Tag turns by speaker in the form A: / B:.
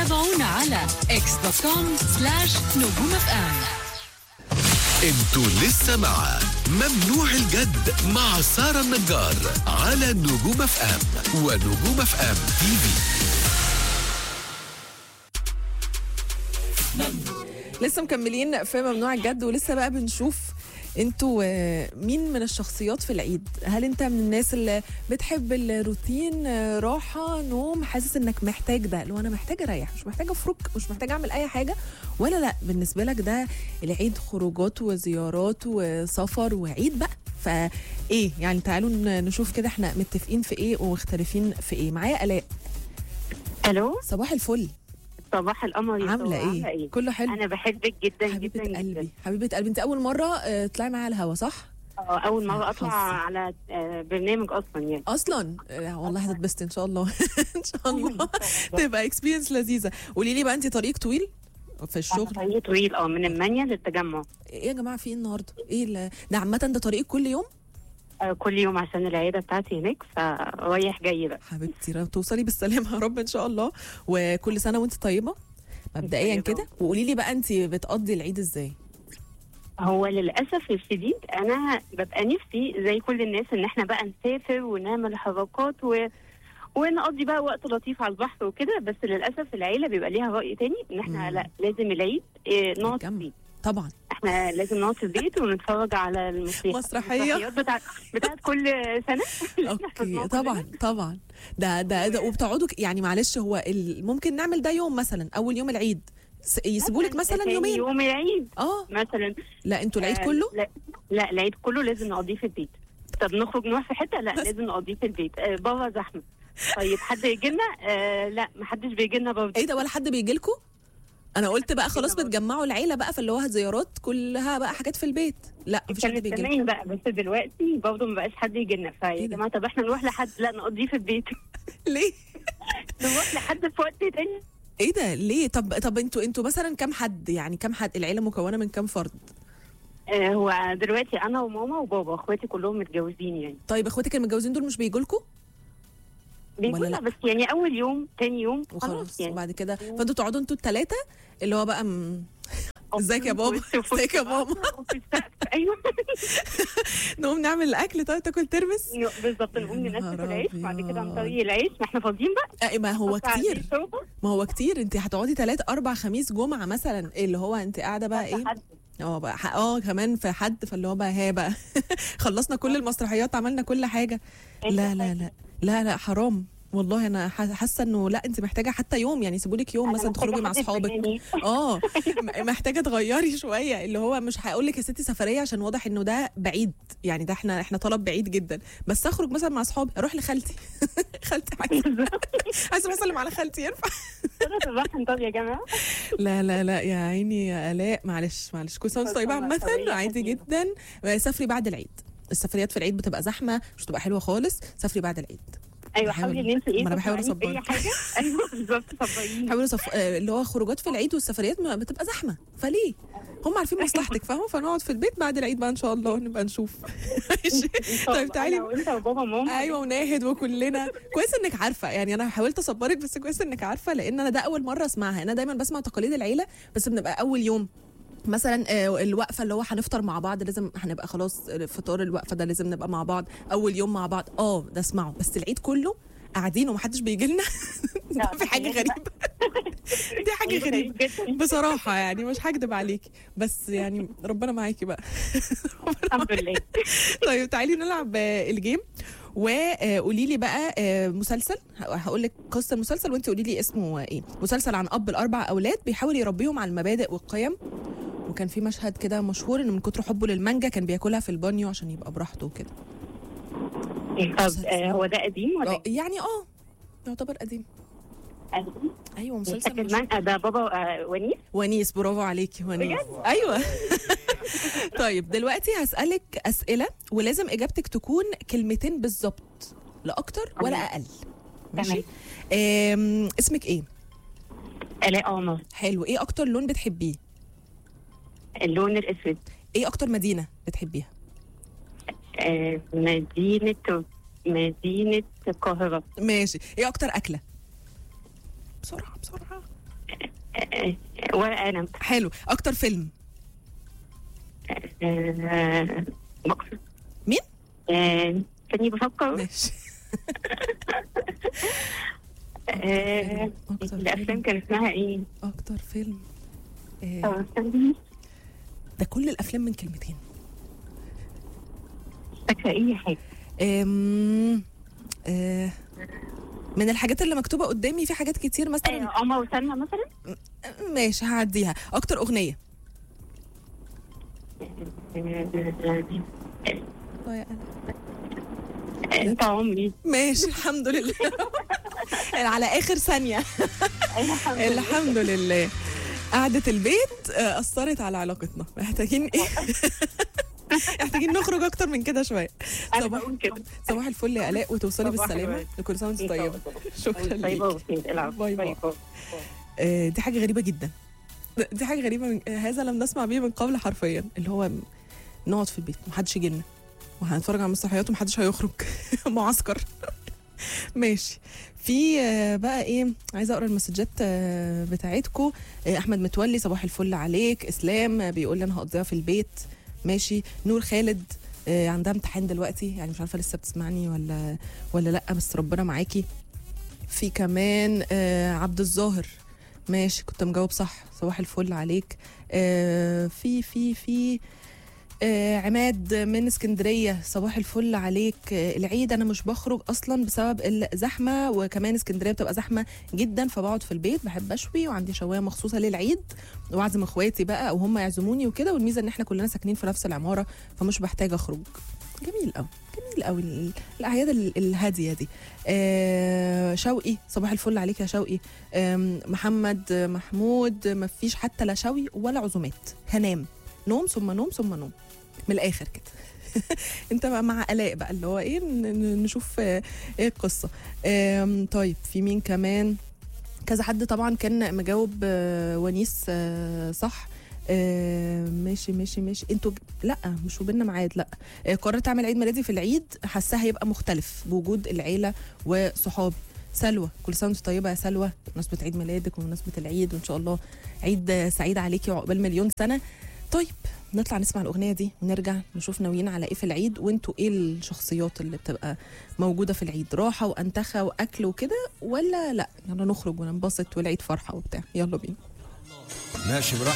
A: تابعونا على اكس دوت كوم سلاش نجوم اف ام
B: انتوا لسه مع ممنوع الجد مع سارة النجار على نجوم اف ام ونجوم اف ام تي في
C: لسه مكملين في ممنوع الجد ولسه بقى بنشوف انتوا آه، مين من الشخصيات في العيد هل انت من الناس اللي بتحب الروتين آه، راحه نوم حاسس انك محتاج ده لو انا محتاج اريح مش محتاج افرك مش محتاج اعمل اي حاجه ولا لا بالنسبه لك ده العيد خروجات وزيارات وسفر وعيد بقى فايه يعني تعالوا ن- نشوف كده احنا متفقين في ايه ومختلفين في ايه معايا الاء
D: الو
C: صباح الفل
D: صباح القمر يا
C: عامله
D: سارة،
C: ايه كله حلو
D: انا بحبك جدا
C: حبيبة
D: جدا
C: قلبي
D: جدا
C: حبيبة قلبي انت أول مرة آه، تطلعي معايا على الهوا صح؟
D: آه، اول مره اطلع
C: حظي.
D: على آه، برنامج اصلا يعني
C: أصلا آه، والله هتتبسطي إن شاء الله إن شاء الله تبقى اكسبيرينس لذيذة قولي لي بقى أنت طريق طويل في الشغل
D: طريق طويل اه من المانيا للتجمع
C: إيه يا جماعة في إيه النهاردة؟ إيه ال- ده عامة ده طريق كل يوم؟
D: آه، كل يوم عشان العياده بتاعتي هناك فرايح جاي بقى
C: حبيبتي رب توصلي بالسلامة يا رب إن شاء الله وكل سنة وأنت طيبة مبدئيا
D: طيبة.
C: كده وقولي لي بقى أنت بتقضي العيد إزاي؟
D: هو للاسف الشديد انا ببقى نفسي زي كل الناس ان احنا بقى نسافر ونعمل حركات و... ونقضي بقى وقت لطيف على البحر وكده بس للاسف العيله بيبقى ليها راي تاني ان احنا
C: مم.
D: لا لازم العيد إيه، نقعد في
C: نتجمع.
D: البيت
C: طبعا
D: احنا لازم نقعد في البيت ونتفرج على المسرحيات
C: مسرحية.
D: المسرحيات بتاعت بتاعت كل سنه اللي احنا
C: اوكي
D: حفظناها
C: طبعا طبعا ده ده, ده وبتقعدوا ك- يعني معلش هو ال- ممكن نعمل ده يوم مثلا اول يوم العيد س- يسيبوا لك مثلا
D: تاني
C: يومين
D: يوم العيد
C: اه
D: مثلا
C: لا انتوا العيد
D: آه،
C: كله
D: لا, لا العيد كله لازم نقضيه في البيت طب نخرج نروح في حته لا
C: بس.
D: لازم نقضيه في البيت آه بره زحمه طيب حد يجي لنا آه لا ما حدش بيجي لنا برضه
C: ايه ده ولا حد بيجي لكم انا قلت بقى خلاص
D: برضه.
C: بتجمعوا العيله بقى فاللي هو زيارات كلها بقى حاجات في البيت لا مفيش حد
D: كانت
C: بيجي لكم
D: زمان بقى بس دلوقتي برضه ما بقاش حد يجي لنا
C: إيه
D: فيا
C: ده؟
D: جماعه طب احنا نروح لحد لا نقضيه في البيت
C: ليه
D: نروح لحد في وقت تاني
C: ايه ده ليه طب طب انتوا انتوا مثلا كام حد يعني كام حد العيله مكونه من كام فرد
D: آه هو دلوقتي انا وماما وبابا اخواتي كلهم متجوزين يعني
C: طيب اخواتك المتجوزين دول مش بيجوا لكم
D: بيقولوا
C: لا؟
D: بس يعني اول يوم تاني يوم
C: وخلاص
D: خلاص يعني
C: وبعد كده فانتوا تقعدوا انتوا الثلاثه اللي هو بقى م... ازيك يا بابا ازيك يا ماما
D: وفي السقف ايوه
C: نقوم نعمل الاكل طيب تاكل ترمس
D: بالظبط نقوم
C: يا
D: ننشف
C: نهار
D: العيش بعد كده
C: أبيض.
D: نطري العيش ما احنا فاضيين بقى
C: آه، ما هو
D: نحط عليه
C: كتير
D: شوربة.
C: ما هو كتير انت هتقعدي ثلاث اربع خميس جمعه مثلا اللي هو انت قاعده بقى ايه
D: حد.
C: اه بقى ح- اه كمان في حد فاللي هو بقى ها بقى خلصنا كل المسرحيات عملنا كل حاجه لا لا لا لا لا حرام والله انا ح- حاسه انه لا انت محتاجه حتى يوم يعني سيبوا لك يوم
D: أنا
C: مثلا
D: محتاجة
C: تخرجي مع
D: حد
C: اصحابك
D: يفهمني.
C: اه م- محتاجه تغيري شويه اللي هو مش هقول لك يا ستي سفريه عشان واضح انه ده بعيد يعني ده احنا احنا طلب بعيد جدا بس اخرج مثلا مع اصحابي اروح لخالتي خالتي عايزه عايزه اسلم على خالتي ينفع
D: أنا صباحا طب يا جماعه
C: لا لا لا يا عيني يا الاء معلش معلش كل سنه وانت طيبه عامه
D: طبيعي
C: عادي
D: حبيبي.
C: جدا سافري بعد العيد السفريات في العيد بتبقى زحمه مش بتبقى حلوه خالص سافري بعد العيد
D: ايوه
C: بحاول-
D: حاولي ان انت ايه
C: ما أنا بحاول
D: تقنعيني بأي
C: أصبرك.
D: حاجه ايوه بالظبط صبريني
C: حاولوا صف... آه، اللي هو خروجات في العيد والسفريات ما بتبقى زحمه فليه هم عارفين مصلحتك فاهمه فنقعد في البيت بعد العيد بقى ان شاء الله نبقى نشوف ماشي طيب تعالي
D: وانت وبابا وماما
C: ايوه وناهد وكلنا كويس انك عارفه يعني انا حاولت اصبرك بس كويس انك عارفه لان انا ده اول مره اسمعها انا دايما بسمع تقاليد العيله بس بنبقى اول يوم مثلا آه، الوقفه اللي هو هنفطر مع بعض لازم هنبقى خلاص فطار الوقفه ده لازم نبقى مع بعض اول يوم مع بعض اه ده اسمعه بس العيد كله قاعدين ومحدش بيجي لنا ده في حاجه غريبه دي حاجه غريبه
D: جدا
C: بصراحه يعني مش هكدب عليكي بس يعني ربنا معاكي بقى
D: الحمد لله
C: طيب تعالي نلعب آه، الجيم وقولي لي بقى آه، مسلسل هقول لك قصه المسلسل وانت قولي لي اسمه ايه مسلسل عن اب الاربع اولاد بيحاول يربيهم على المبادئ والقيم وكان في مشهد كده مشهور انه من كتر حبه للمانجا كان بياكلها في البانيو عشان يبقى براحته وكده
D: طب آه، هو ده قديم ولا
C: آه، يعني اه يعتبر قديم
D: قديم؟
C: ايوه مسلسل
D: أكل
C: مشهور.
D: من- ده بابا آه، ونيس
C: ونيس برافو عليكي ونيس ايوه طيب دلوقتي هسألك أسئلة ولازم إجابتك تكون كلمتين بالظبط لا أكتر ولا
D: تمام.
C: أقل ماشي أم... اسمك إيه؟
D: آلاء عمر
C: حلو إيه أكتر لون بتحبيه؟
D: اللون الاسود
C: إيه أكتر مدينة بتحبيها؟
D: آه، مدينه مدينه القاهره
C: ماشي إيه أكتر أكلة؟ بسرعة بسرعة
D: آه، ورقة قلم
C: حلو اكتر فيلم
D: آه، بكر
C: مين؟
D: آه، كاني بفكر
C: ماشي
D: آه،
C: أكتر
D: الافلام
C: فيلم
D: كان اسمها ايه؟
C: اكتر فيلم آه،
D: طب استني
C: ده كل الافلام من كلمتين
D: فاكره اي حاجه
C: أم... آه، من الحاجات اللي مكتوبه قدامي في حاجات كتير
D: آه،
C: مثلا
D: عمر وسلمى مثلا
C: ماشي هعديها اكتر اغنيه
D: آه، انت عمري
C: ماشي الحمد لله على اخر ثانيه الحمد لله قعدة البيت آه، أثرت على علاقتنا محتاجين إيه؟ محتاجين نخرج أكتر من كده شوية
D: انا
C: صباح
D: بقول كده
C: صباح الفل يا آلاء وتوصلي
D: صباح
C: بالسلامة
D: الورد.
C: لكل سنة وأنت طيبة شكرا
D: طيبه
C: ليك
D: وخير العب
C: باي باي. آه، دي حاجة غريبة جدا دي حاجة غريبة من هذا لم نسمع به من قبل حرفيا اللي هو نقعد في البيت محدش يجي لنا وهنتفرج على مسرحيات ومحدش هيخرج معسكر ماشي في آه، بقى ايه عايزه اقرا المسجات آه، بتاعتكم احمد متولي صباح الفل عليك اسلام آه، بيقول لي انا هقضيها في البيت ماشي نور خالد آه، عندها امتحان دلوقتي يعني مش عارفه لسه بتسمعني ولا ولا لا بس ربنا معاكي في كمان آه، عبد الظاهر ماشي كنت مجاوب صح صباح الفل عليك آه، في في في آه، عماد من اسكندريه صباح الفل عليك آه، العيد انا مش بخرج اصلا بسبب الزحمه وكمان اسكندريه بتبقى زحمه جدا فبقعد في البيت بحب اشوي وعندي شوايه مخصوصه للعيد واعزم اخواتي بقى او هم يعزموني وكده والميزه ان احنا كلنا ساكنين في نفس العماره فمش بحتاج اخرج جميل قوي جميل قوي ال- الاعياد ال- الهاديه دي آه شوقي صباح الفل عليك يا شوقي آم، محمد آه، محمود ما فيش حتى لا شوي ولا عزومات هنام نوم ثم نوم ثم نوم من الاخر كده انت بقى مع الاء بقى اللي هو ايه ن- ن- نشوف آه، ايه القصه آم، طيب في مين كمان كذا حد طبعا كان مجاوب آه، ونيس آه، صح آه، ماشي ماشي ماشي انتوا ج- لا مش وبيننا ميعاد لا آه، قررت اعمل عيد ميلادي في العيد حاساه هيبقى مختلف بوجود العيله وصحابي سلوى كل سنه وانت طيبه يا سلوى بمناسبه عيد ميلادك وبمناسبه العيد وان شاء الله عيد آه، سعيد عليكي وعقبال مليون سنه طيب نطلع نسمع الاغنيه دي ونرجع نشوف ناويين على ايه في العيد وانتوا ايه الشخصيات اللي بتبقى موجوده في العيد راحه وانتخه واكل وكده ولا لا يلا نخرج وننبسط والعيد فرحه وبتاع يلا بينا
E: ماشي براحتك